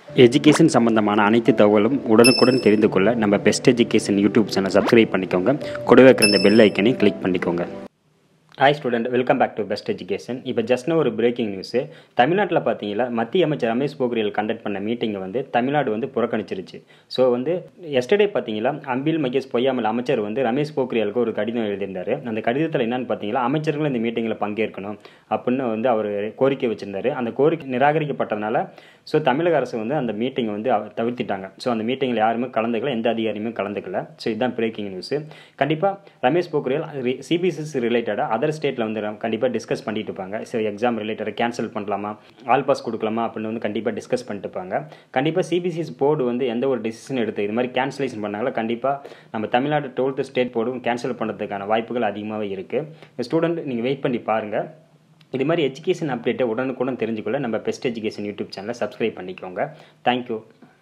education சம்பந்தமான அனைத்து தகவலும் உடனுக்குடன் தெரிந்து கொள்ள நம்ம best education YouTube channel subscribe பண்ணிக்கோங்க கூடவே இருக்கிற இந்த பெல் ஐக்கனை கிளிக் பண்ணிக்கோங்க hi student welcome back to best education இப்போ ஜஸ்ட்னு ஒரு பிரேக்கிங் நியூஸு தமிழ்நாட்டில் பார்த்தீங்களா மத்திய அமைச்சர் ரமேஷ் போக்ரியல் கண்டக்ட் பண்ண மீட்டிங்கை வந்து தமிழ்நாடு வந்து புறக்கணிச்சிருச்சு ஸோ வந்து எஸ்டர்டே பார்த்தீங்களா அம்பில் மகேஷ் பொய்யாமல் அமைச்சர் வந்து ரமேஷ் போக்ரியாலுக்கு ஒரு கடிதம் எழுதியிருந்தாரு அந்த கடிதத்தில் என்னன்னு பார்த்தீங்களா அமைச்சர்களும் இந்த மீட்டிங்கில் பங்கேற்கணும் அப்படின்னு வந்து அவர் கோரிக்கை வச்சிருந்தாரு அந்த கோரிக்கை நிராகரிக்கப்பட்டதுனால ஸோ தமிழக அரசு வந்து அந்த மீட்டிங்கை வந்து அவ- தவிர்த்திட்டாங்க ஸோ அந்த மீட்டிங்கில் யாருமே கலந்துக்கல எந்த அதிகாரியுமே கலந்துக்கல ஸோ இதுதான் பிரேக்கிங் நியூஸு கண்டிப்பாக ரமேஷ் போக்ரியால் சிபிஎஸ்சி ரிலேட்டடாக அதர் ஸ்டேட்டில் வந்து கண்டிப்பாக டிஸ்கஸ் பண்ணிட்டு இருப்பாங்க ஸோ எக்ஸாம் ரிலேட்டடாக கேன்சல் பண்ணலாமா ஆல் பாஸ் கொடுக்கலாமா அப்படின்னு வந்து கண்டிப்பாக டிஸ்கஸ் பண்ணிட்டு இருப்பாங்க கண்டிப்பாக சிபிசிஎஸ் போர்டு வந்து எந்த ஒரு டிசிஷன் எடுத்து இது மாதிரி கேன்சலேஷன் பண்ணாங்களோ கண்டிப்பாக நம்ம தமிழ்நாடு டுவெல்த்து ஸ்டேட் போர்டும் கேன்சல் பண்ணுறதுக்கான வாய்ப்புகள் அதிகமாகவே இருக்குது ஸ்டூடெண்ட் நீங்கள் வெயிட் பண்ணி பாருங்கள் இது மாதிரி எஜுகேஷன் அப்டேட்டை உடனுக்குடன் தெரிஞ்சுக்கொள்ள நம்ம பெஸ்ட் எஜுகேஷன் யூடியூப் சேனலை சப்ஸ்கிரைப் பண்ணிக்கோங்க தேங்க்யூ